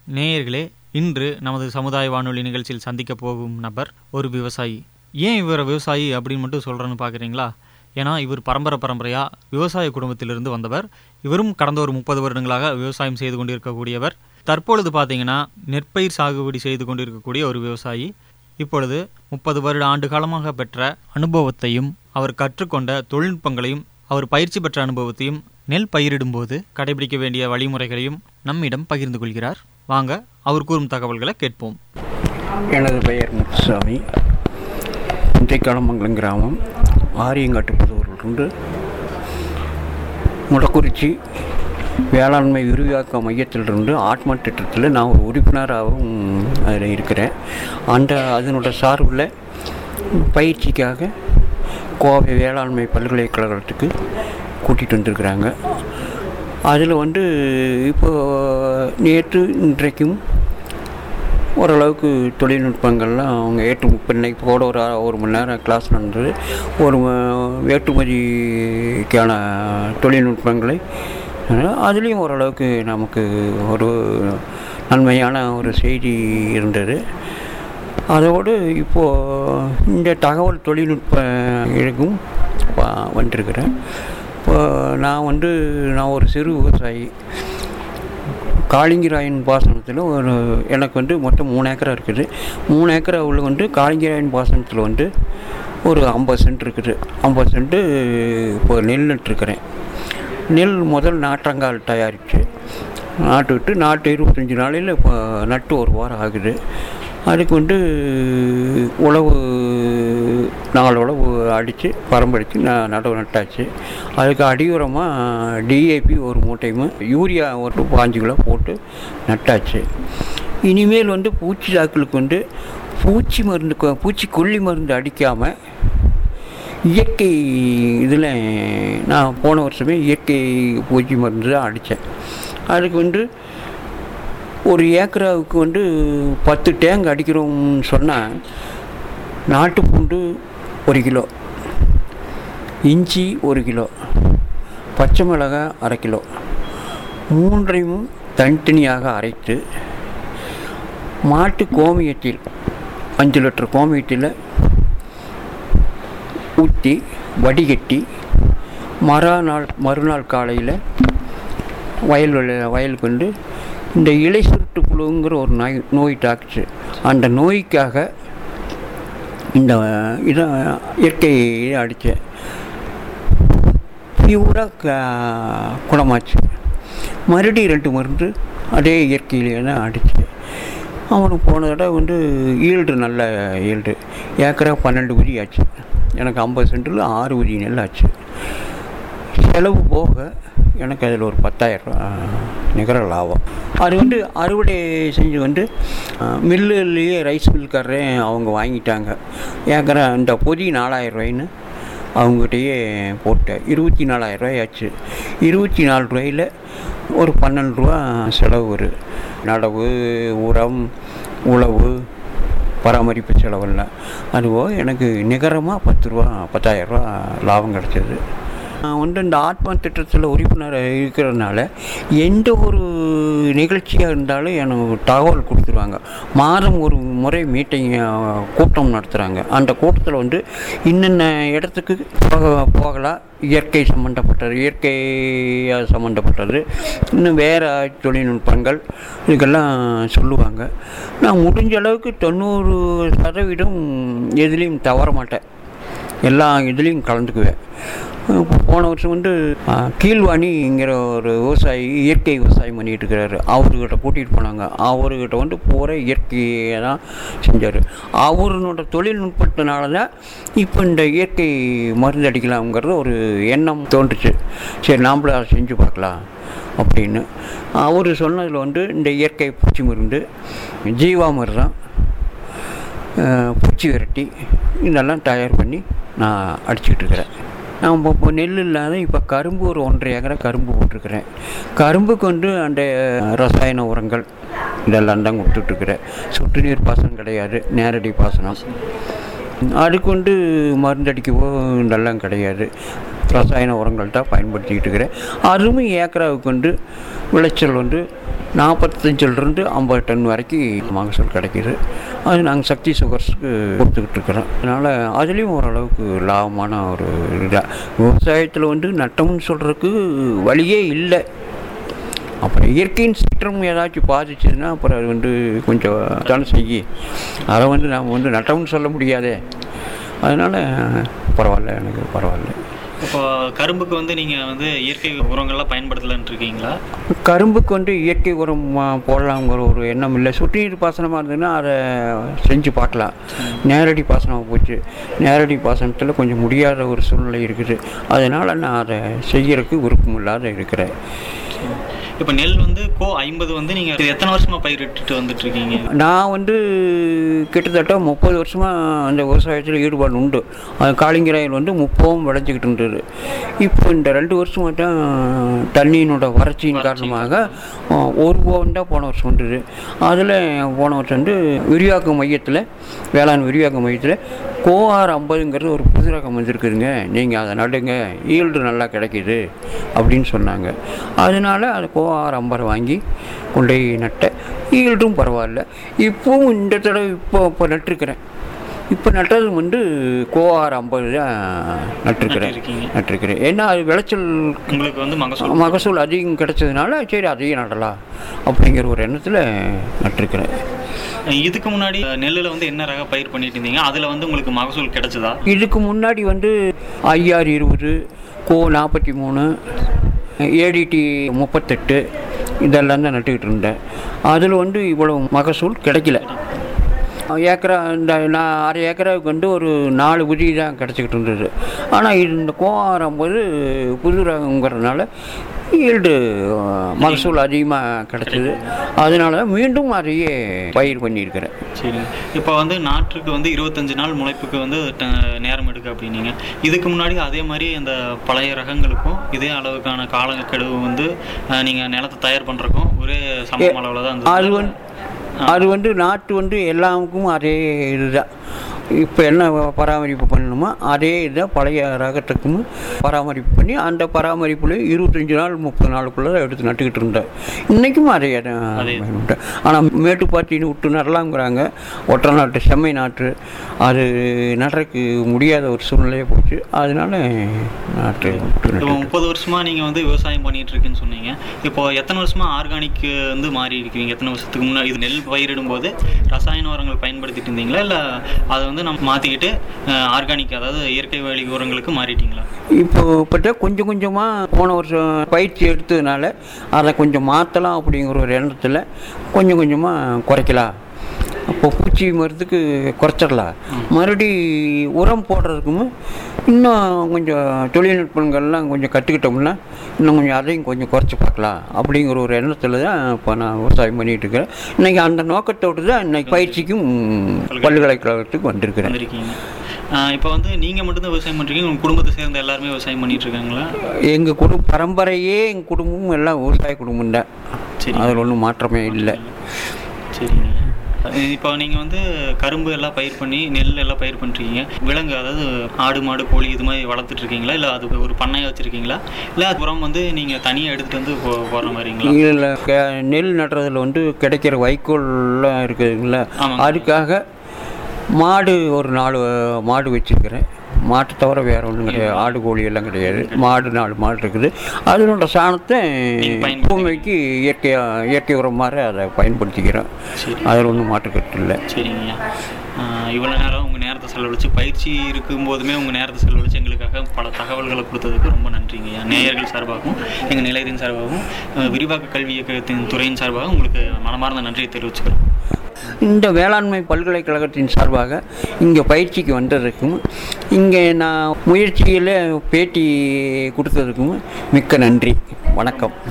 நேயர்களே இன்று நமது சமுதாய வானொலி நிகழ்ச்சியில் சந்திக்க போகும் நபர் ஒரு விவசாயி ஏன் இவர் விவசாயி அப்படின்னு மட்டும் சொல்கிறேன்னு பார்க்குறீங்களா ஏன்னா இவர் பரம்பரை பரம்பரையாக விவசாய குடும்பத்திலிருந்து வந்தவர் இவரும் கடந்த ஒரு முப்பது வருடங்களாக விவசாயம் செய்து கொண்டிருக்கக்கூடியவர் தற்பொழுது பார்த்தீங்கன்னா நெற்பயிர் சாகுபடி செய்து கொண்டிருக்கக்கூடிய ஒரு விவசாயி இப்பொழுது முப்பது வருட ஆண்டு காலமாக பெற்ற அனுபவத்தையும் அவர் கற்றுக்கொண்ட தொழில்நுட்பங்களையும் அவர் பயிற்சி பெற்ற அனுபவத்தையும் நெல் பயிரிடும்போது கடைபிடிக்க வேண்டிய வழிமுறைகளையும் நம்மிடம் பகிர்ந்து கொள்கிறார் வாங்க அவர் கூறும் தகவல்களை கேட்போம் எனது பெயர் முத்துசாமி முத்தைக்காலமங்கலம் கிராமம் ஆரியங்காட்டு புதூரிலிருந்து முடக்குறிச்சி வேளாண்மை விரிவாக்க மையத்திலிருந்து ஆத்மா திட்டத்தில் நான் ஒரு உறுப்பினராகவும் அதில் இருக்கிறேன் அந்த அதனோட சார்பில் பயிற்சிக்காக கோவை வேளாண்மை பல்கலைக்கழகத்துக்கு கூட்டிகிட்டு வந்திருக்கிறாங்க அதில் வந்து இப்போ நேற்று இன்றைக்கும் ஓரளவுக்கு தொழில்நுட்பங்கள்லாம் அவங்க ஏற்று இப்போ இன்னைக்கு கூட ஒரு அரை- ஒரு மணி நேரம் கிளாஸ் நடந்தது ஒரு ம- ஏற்றுமதிக்கான தொழில்நுட்பங்களை அதுலேயும் ஓரளவுக்கு நமக்கு ஒரு நன்மையான ஒரு செய்தி இருந்தது அதோடு இப்போது இந்த தகவல் தொழில்நுட்ப இதுக்கும் வ- வந்திருக்கிறேன் இப்போ நான் வந்து நான் ஒரு சிறு விவசாயி காளிங்கராயன் பாசனத்தில் ஒரு எனக்கு வந்து மொத்தம் மூணு ஏக்கரா இருக்குது மூணு ஏக்கரா உள்ள வந்து காளிங்கராயன் பாசனத்தில் வந்து ஒரு ஐம்பது சென்ட் இருக்குது ஐம்பது சென்ட்டு இப்போ நெல் நட்டுருக்கிறேன் நெல் முதல் நாற்றங்கால் தயாரித்து நாட்டு விட்டு நாட்டு இருபத்தஞ்சி நாளையில் இப்போ நட்டு ஒரு வாரம் ஆகுது அதுக்கு வந்து உழவு நாலு உழவு அடித்து பரம்படித்து நான் நடவு நட்டாச்சு அதுக்கு அடியுரமாக டிஏபி ஒரு மூட்டையும் யூரியா ஒரு பாஞ்சு கிலோ போட்டு நட்டாச்சு இனிமேல் வந்து பூச்சி தாக்குலுக்கு வந்து பூச்சி மருந்து கொ- பூச்சி கொல்லி மருந்து அடிக்காமல் இயற்கை இதில் நான் போன வருஷமே இயற்கை பூச்சி மருந்து தான் அடித்தேன் அதுக்கு வந்து ஒரு ஏக்கராவுக்கு வந்து பத்து டேங்க் அடிக்கிறோம்னு சொன்னால் நாட்டு பூண்டு ஒரு கிலோ இஞ்சி ஒரு கிலோ பச்சை மிளகாய் அரை கிலோ மூன்றையும் தனித்தனியாக அரைத்து மாட்டு கோமியத்தில் அஞ்சு லிட்டர் கோமியத்தில் ஊற்றி வடிகட்டி மறுநாள் மறுநாள் காலையில் வயல் வெள்ள- வயலுக்கு வந்து இந்த இலை சுருட்டு புழுங்கிற ஒரு நோய் நோய் தாக்குச்சு அந்த நோய்க்காக இந்த இதை இயற்கை இதை அடித்தேன் பியூராக க குணமாச்சு மறுபடியும் ரெண்டு மருந்து அதே இயற்கையிலே தான் அடித்தேன் அவனுக்கு போன தடவை வந்து ஈல்டு நல்ல ஈல்டு ஏக்கரா பன்னெண்டு உரி ஆச்சு எனக்கு ஐம்பது சென்டில் ஆறு உரி நெல் ஆச்சு செலவு போக எனக்கு அதில் ஒரு பத்தாயிரம் நிகர லாபம் அது வந்து அறுவடை செஞ்சு வந்து மில்லுலேயே ரைஸ் மில்காரரே அவங்க வாங்கிட்டாங்க ஏக்கரா இந்த பொதி நாலாயிரம் ரூபாய்ன்னு அவங்ககிட்டயே போட்டேன் இருபத்தி நாலாயிரம் ரூபாய் ஆச்சு இருபத்தி நாலு ரூபாயில் ஒரு பன்னெண்டு ரூபா செலவு வரும் நடவு உரம் உழவு பராமரிப்பு செலவெல்லாம் அதுபோக எனக்கு நிகரமாக பத்து ரூபா பத்தாயிரம் ரூபா லாபம் கிடச்சிது நான் வந்து இந்த ஆத்மா திட்டத்தில் உறுப்பினர் இருக்கிறதுனால எந்த ஒரு நிகழ்ச்சியாக இருந்தாலும் எனக்கு தகவல் கொடுத்துருவாங்க மாதம் ஒரு முறை மீட்டிங் கூட்டம் நடத்துகிறாங்க அந்த கூட்டத்தில் வந்து இன்னென்ன இடத்துக்கு போக போகலாம் இயற்கை சம்மந்தப்பட்டது இயற்கை சம்மந்தப்பட்டது இன்னும் வேறு தொழில்நுட்பங்கள் இதுக்கெல்லாம் சொல்லுவாங்க நான் முடிஞ்ச அளவுக்கு தொண்ணூறு சதவீதம் எதுலேயும் தவற மாட்டேன் எல்லா இதுலேயும் கலந்துக்குவேன் இப்போ போன வருஷம் வந்து ஆ, கீழ்வாணிங்கிற ஒரு விவசாயி இயற்கை விவசாயம் பண்ணிட்டு இருக்கிறாரு அவர்கிட்ட கூட்டிகிட்டு போனாங்க அவர்கிட்ட வந்து பூரா இயற்கையை தான் செஞ்சார் அவரோட தொழில்நுட்பத்தினால தான் இப்போ இந்த இயற்கை மருந்து அடிக்கலாம்ங்கிறது ஒரு எண்ணம் தோன்றுச்சு சரி நாம்ளும் அதை செஞ்சு பார்க்கலாம் அப்படின்னு அவர் சொன்னதில் வந்து இந்த இயற்கை பூச்சி மருந்து ஜீவாமிர்தம் அஹ், பூச்சி விரட்டி இதெல்லாம் தயார் பண்ணி நான் அடிச்சுட்டு இருக்கிறேன் நான் இப்போ இப்போ நெல் இல்லாத இப்போ கரும்பு ஒரு ஒன்றரை ஏக்கரை கரும்பு போட்டிருக்கிறேன் கரும்புக்கு வந்து அந்த ரசாயன உரங்கள் இதெல்லாம் தான் கொடுத்துட்ருக்குறேன் சொட்டு நீர் பாசனம் கிடையாது நேரடி பாசனம் அதுக்கு வந்து மருந்தடிக்கவோ இதெல்லாம் கிடையாது ரசாயன உரங்கள் தான் பயன்படுத்திக்கிட்டு இருக்கிறேன் அதுவும் ஏக்கராவுக்கு வந்து விளைச்சல் வந்து நாற்பத்தஞ்சிலிருந்து ஐம்பது டன் வரைக்கும் மகசூல் கிடைக்கிது அது நாங்கள் சக்தி சுகர்ஸுக்கு கொடுத்துக்கிட்டு இருக்கிறோம் அதனால் அதுலேயும் ஓரளவுக்கு லாபமான ஒரு இதாக விவசாயத்தில் வந்து நட்டம்னு சொல்கிறதுக்கு வழியே இல்லை அப்புறம் இயற்கையின் சீற்றம் ஏதாச்சும் பாதிச்சதுன்னா அப்புறம் அது வந்து கொஞ்சம் தானே செய்யி அதை வந்து நாம் வந்து நட்டம்னு சொல்ல முடியாதே அதனால் பரவாயில்ல எனக்கு பரவாயில்ல இப்போ கரும்புக்கு வந்து நீங்கள் வந்து இயற்கை உரங்கள்லாம் பயன்படுத்தலன்னு இருக்கீங்களா கரும்புக்கு வந்து இயற்கை உரம் ஆ, போடலாங்கிற ஒரு எண்ணம் இல்லை சொட்டு நீர் பாசனமாக இருந்ததுன்னா அதை செஞ்சு பார்க்கலாம் நேரடி பாசனமாக போச்சு நேரடி பாசனத்தில் கொஞ்சம் முடியாத ஒரு சூழ்நிலை இருக்குது அதனால் நான் அதை செய்யறதுக்கு விருப்பம் இல்லாத இருக்கிறேன் இப்போ நெல் வந்து கோ ஐம்பது வந்து நீங்கள் எத்தனை வருஷமா பயிரிட்டுட்டு வந்துட்டு இருக்கீங்க நான் வந்து கிட்டத்தட்ட முப்பது வருஷமாக அந்த விவசாயத்தில் ஈடுபாடு உண்டு அது காளிங்கராயில் வந்து முப்பவும் விளைஞ்சிக்கிட்டு இருந்தது இப்போ இந்த ரெண்டு வருஷம் மட்டும் தண்ணியினோட வறட்சியின் காரணமாக ஆ, ஒரு போகம் தான் போன வருஷம் வந்தது அதில் போன வருஷம் வந்து விரிவாக்க மையத்தில் வேளாண் விரிவாக்க மையத்தில் கோஆர் ஐம்பதுங்கிறது ஒரு புது ரகம் வந்திருக்குதுங்க நீங்கள் அதை நடுங்க ஈல்டு நல்லா கிடைக்கிது அப்படின்னு சொன்னாங்க அதனால் அது கோஆர் ஐம்பது வாங்கி கொண்டு போய் நட்டேன் ஈல்டும் பரவாயில்ல இப்போவும் இந்த தடவை இப்போ இப்போ நட்டிருக்கிறேன் இப்போ நட்டது வந்து கோஆர் ஐம்பது தான் நட்டிருக்கிறேன் நட்டிருக்கீங்க. நட்டிருக்கிறேன் ஏன்னா அது விளைச்சல் உங்களுக்கு வந்து மகசூல் மகசூல் அதிகம் கிடைச்சதுனால சரி அதையும் நடலாம் அப்படிங்கிற ஒரு எண்ணத்தில் நட்டிருக்கிறேன் இதுக்கு முன்னாடி நெல்லில் வந்து என்ன ரக பயிர் பண்ணிட்டு இருந்தீங்க அதில் வந்து உங்களுக்கு மகசூல் கிடைச்சதா இதுக்கு முன்னாடி வந்து ஐஆர் இருபது கோ நாற்பத்தி மூணு ஏடிடி முப்பத்தெட்டு இதெல்லாம் தான் நட்டுக்கிட்டு இருந்தேன் அதில் வந்து இவ்வளோ மகசூல் கிடைக்கல ஏக்கரா இந்த நான் அரை ஏக்கராவுக்கு வந்து ஒரு நாலு உதி தான் கிடச்சிக்கிட்டு இருந்தது ஆனால் இது இந்த கோஆரம் போது புது ரகங்கிறதுனால ஈல்டு மகசூல் அதிகமாக கிடச்சிது அதனால மீண்டும் அதையே பயிர் பண்ணியிருக்கிறேன் சரி இப்போ வந்து நாற்றுக்கு வந்து இருபத்தஞ்சு நாள் முளைப்புக்கு வந்து ட- நேரம் எடுக்கு அப்படின்னீங்க இதுக்கு முன்னாடி அதே மாதிரி அந்த பழைய ரகங்களுக்கும் இதே அளவுக்கான காலக்கெடுவு வந்து அஹ், நீங்க நிலத்தை தயார் பண்றதுக்கும் ஒரே சமம் அளவில் தான் அது இருந்தது வந்து அது வந்து நாட்டு வந்து எல்லாருக்கும் அதே இதுதான் இப்போ என்ன பராமரிப்பு பண்ணணுமோ அதே இதை பழைய ரகத்துக்கும் பராமரிப்பு பண்ணி அந்த பராமரிப்புல இருபத்தஞ்சி நாள் முப்பது நாளுக்குள்ளே எடுத்து நட்டுக்கிட்டு இருந்தேன் இன்றைக்கும் அதே தான் அதே. பயன்பட்டேன் ஆனால் மேட்டுப்பாத்தின்னு விட்டு நடலாங்கிறாங்க ஒற்றை நாட்டு செம்மை நாட்டு அது நடுறதுக்கு முடியாத ஒரு சூழ்நிலையே போச்சு அதனால நாட்டு விட்டு இப்போ நட்டு முப்பது வருஷமா நீங்க வந்து விவசாயம் பண்ணிட்டு இருக்குன்னு சொன்னீங்க இப்போ எத்தனை வருஷமா ஆர்கானிக் வந்து மாறி இருக்கீங்க எத்தனை வருஷத்துக்கு முன்னாடி இது நெல் பயிரிடும் போது ரசாயன உரங்கள் பயன்படுத்திட்டு இருந்தீங்களா இல்லை அதை வந்து நம்ம மாற்றிக்கிட்டு ஆர்கானிக் அதாவது இயற்கை வழி உரங்களுக்கு மாறிட்டீங்களா இப்போ இப்போட்ட கொஞ்சம் கொஞ்சமாக போன வருஷம் பயிற்சி எடுத்ததுனால அதை கொஞ்சம் மாற்றலாம் அப்படிங்கிற ஒரு எண்ணத்தில் கொஞ்சம் கொஞ்சமாக குறைக்கலாம் அப்போ பூச்சி மருந்துக்கு குறைச்சிடலாம் மறுபடி உரம் போடுறதுக்கும் இன்னும் கொஞ்சம் தொழில்நுட்பங்கள்லாம் கொஞ்சம் கற்றுக்கிட்டோம்னா இன்னும் கொஞ்சம் அதையும் கொஞ்சம் குறைச்சி பார்க்கலாம் அப்படிங்கிற ஒரு எண்ணத்தில் தான் இப்போ நான் விவசாயம் பண்ணிகிட்டு இருக்கிறேன் இன்றைக்கி அந்த நோக்கத்தோடு தான் இன்னைக்கு பயிற்சிக்கும் பல்கலைக்கழகத்துக்கு வந்திருக்கிறேன் வந்திருக்கீங்க ஆஹ் இப்போ வந்து நீங்க மட்டும்தான் விவசாயம் பண்றீங்க உங்க குடும்பத்தை சேர்ந்த எல்லாருமே விவசாயம் பண்ணிட்டு இருக்காங்களா எங்கள் குடும்ப பரம்பரையே எங்கள் குடும்பமும் எல்லாம் விவசாய குடும்பம் தான் சரி. அதில் ஒன்றும் மாற்றமே இல்லை சரிங்க அஹ் இப்போ நீங்கள் வந்து கரும்பு எல்லாம் பயிர் பண்ணி நெல் எல்லாம் பயிர் பண்ணுறீங்க விலங்கு அதாவது ஆடு மாடு கோழி இது மாதிரி வளர்த்துட்டு இருக்கீங்களா இல்லை அது ஒரு பண்ணையாக வச்சுருக்கீங்களா இல்லை அது உரம் வந்து நீங்கள் தனியாக எடுத்துகிட்டு வந்து போ போடுற மாதிரிங்களா இதில் நெல் நடுறதுல வந்து கிடைக்கிற வைக்கோல்லாம் இருக்குதுங்கள ஆமாங்க. அதுக்காக மாடு ஒரு நாலு மாடு வச்சுருக்கிறேன் மாட்டை தவிர வேறு ஒன்றும் கிடையாது ஆடு கோழி எல்லாம் கிடையாது மாடு நாலு மாடு இருக்குது அதனோட சாணத்தை நீங்க பயன்படுத்தி- பூமிக்கு இயற்கையாக இயற்கை உரம் மாதிரி அதை பயன்படுத்திக்கிறேன் சரி அதில் ஒன்றும் மாட்டுக்கட்டு இல்லை சரிங்கய்யா இவ்வளோ நேரம் உங்கள் நேரத்தை செலவழித்து பயிற்சி இருக்கும்போதுமே உங்கள் நேரத்தை செலவழித்து எங்களுக்காக பல தகவல்களை கொடுத்ததுக்கு ரொம்ப நன்றிங்கய்யா நேயர்கள் சார்பாகவும் எங்கள் நிலையத்தின் சார்பாகவும் அஹ், விரிவாக்க கல்வி இயக்கத்தின் துறையின் சார்பாகவும் உங்களுக்கு மனமார்ந்த நன்றியை தெரிவிச்சுக்கிறேன் இந்த வேளாண்மை பல்கலைக்கழகத்தின் சார்பாக இங்கே பயிற்சிக்கு வந்ததுக்கும் இங்கே நான் முயற்சியில் பேட்டி கொடுத்ததுக்கும் மிக்க நன்றி வணக்கம்